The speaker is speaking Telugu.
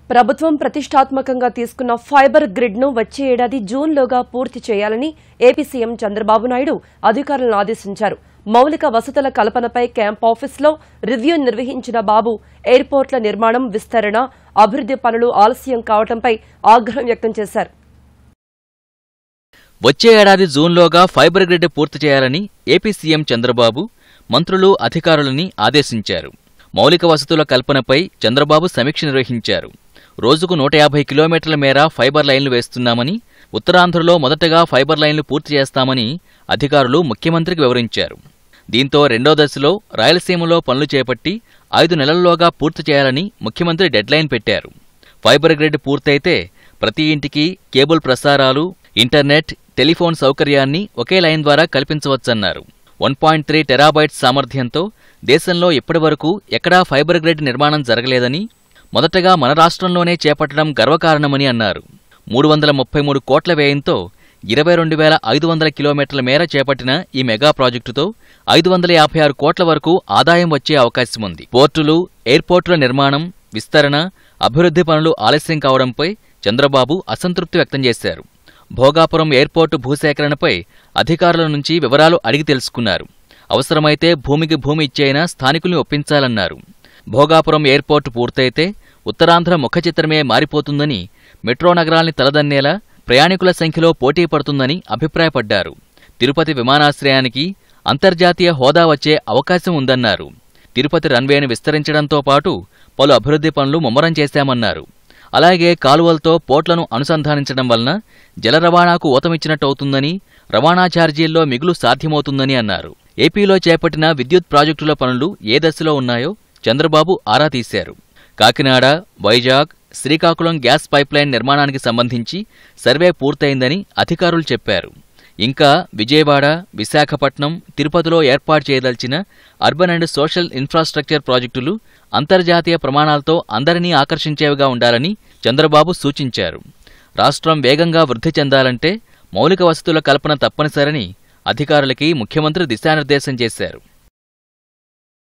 ప్రభుత్వం ప్రతిష్టాత్మకంగా తీసుకున్న ఫైబర్ గ్రిడ్ను వచ్చే ఏడాది జూన్లోగా పూర్తి చేయాలని ఏపీ సీఎం చంద్రబాబు నాయుడు అధికారులను ఆదేశించారు మౌలిక వసతుల కల్పనపై క్యాంప్ ఆఫీసులో రివ్యూ నిర్వహించిన బాబు ఎయిర్పోర్ట్ల నిర్మాణం విస్తరణ అభివృద్ది పనులు ఆలస్యం కావడంపై ఆగ్రహం వ్యక్తం చేశారు వచ్చే ఏడాది జూన్లోగా ఫైబర్ గ్రిడ్ పూర్తి చేయాలని ఏపీ సీఎం చంద్రబాబు మంత్రులు అధికారులని ఆదేశించారు మౌలిక వసతుల కల్పనపై చంద్రబాబు సమీక్ష నిర్వహించారు రోజుకు నూట యాభై కిలోమీటర్ల మేర ఫైబర్ లైన్లు వేస్తున్నామని ఉత్తరాంధ్రలో మొదటగా ఫైబర్ లైన్లు పూర్తి చేస్తామని అధికారులు ముఖ్యమంత్రికి వివరించారు దీంతో రెండో దశలో రాయలసీమలో పనులు చేపట్టి ఐదు నెలల్లోగా పూర్తి చేయాలని ముఖ్యమంత్రి డెడ్లైన్ పెట్టారు ఫైబర్ గ్రిడ్ పూర్తయితే ప్రతి ఇంటికి కేబుల్ ప్రసారాలు ఇంటర్నెట్ టెలిఫోన్ సౌకర్యాన్ని ఒకే లైన్ ద్వారా కల్పించవచ్చన్నారు వన్ పాయింట్ త్రీ టెరాబైట్స్ సామర్థ్యంతో దేశంలో ఇప్పటివరకు ఎక్కడా ఫైబర్ గ్రిడ్ నిర్మాణం జరగలేదని మొదటగా మన రాష్ట్రంలోనే చేపట్టడం గర్వకారణమని అన్నారు మూడు వందల ముప్పై మూడు కోట్ల వ్యయంతో ఇరవై రెండు వేల ఐదు వందల కిలోమీటర్ల మేర చేపట్టిన ఈ మెగా ప్రాజెక్టుతో ఐదు వందల యాభై ఆరు కోట్ల వరకు ఆదాయం వచ్చే అవకాశం ఉంది పోర్టులు ఎయిర్పోర్టుల నిర్మాణం విస్తరణ అభివృద్ధి పనులు ఆలస్యం కావడంపై చంద్రబాబు అసంతృప్తి వ్యక్తం చేశారు భోగాపురం ఎయిర్పోర్టు భూసేకరణపై అధికారుల నుంచి వివరాలు అడిగి తెలుసుకున్నారు అవసరమైతే భూమికి భూమి ఇచ్చేయినా స్థానికుల్ని ఒప్పించాలన్నారు భోగాపురం ఎయిర్పోర్టు పూర్తయితే ఉత్తరాంధ్ర ముఖచిత్రమే మారిపోతుందని మెట్రో నగరాల్ని తలదన్నేలా ప్రయాణికుల సంఖ్యలో పోటీ పడుతుందని అభిప్రాయపడ్డారు తిరుపతి విమానాశ్రయానికి అంతర్జాతీయ హోదా వచ్చే అవకాశం ఉందన్నారు తిరుపతి రన్వేను విస్తరించడంతో పాటు పలు అభివృద్ధి పనులు ముమ్మరం చేశామన్నారు అలాగే కాలువలతో పోర్ట్లను అనుసంధానించడం వలన జల రవాణాకు ఊతమిచ్చినట్టవుతుందని రవాణా ఛార్జీల్లో మిగులు సాధ్యమవుతుందని అన్నారు ఏపీలో చేపట్టిన విద్యుత్ ప్రాజెక్టుల పనులు ఏ దశలో ఉన్నాయో చంద్రబాబు ఆరా తీశారు కాకినాడ వైజాగ్ శ్రీకాకుళం గ్యాస్ పైప్లైన్ నిర్మాణానికి సంబంధించి సర్వే పూర్తయిందని అధికారులు చెప్పారు ఇంకా విజయవాడ విశాఖపట్నం తిరుపతిలో ఏర్పాటు చేయదలిచిన అర్బన్ అండ్ సోషల్ ఇన్ఫ్రాస్ట్రక్చర్ ప్రాజెక్టులు అంతర్జాతీయ ప్రమాణాలతో అందరినీ ఆకర్షించేవిగా ఉండాలని చంద్రబాబు సూచించారు రాష్ట్రం వేగంగా వృద్ధి చెందాలంటే మౌలిక వసతుల కల్పన తప్పనిసరని అధికారులకి ముఖ్యమంత్రి దిశానిర్దేశం చేశారు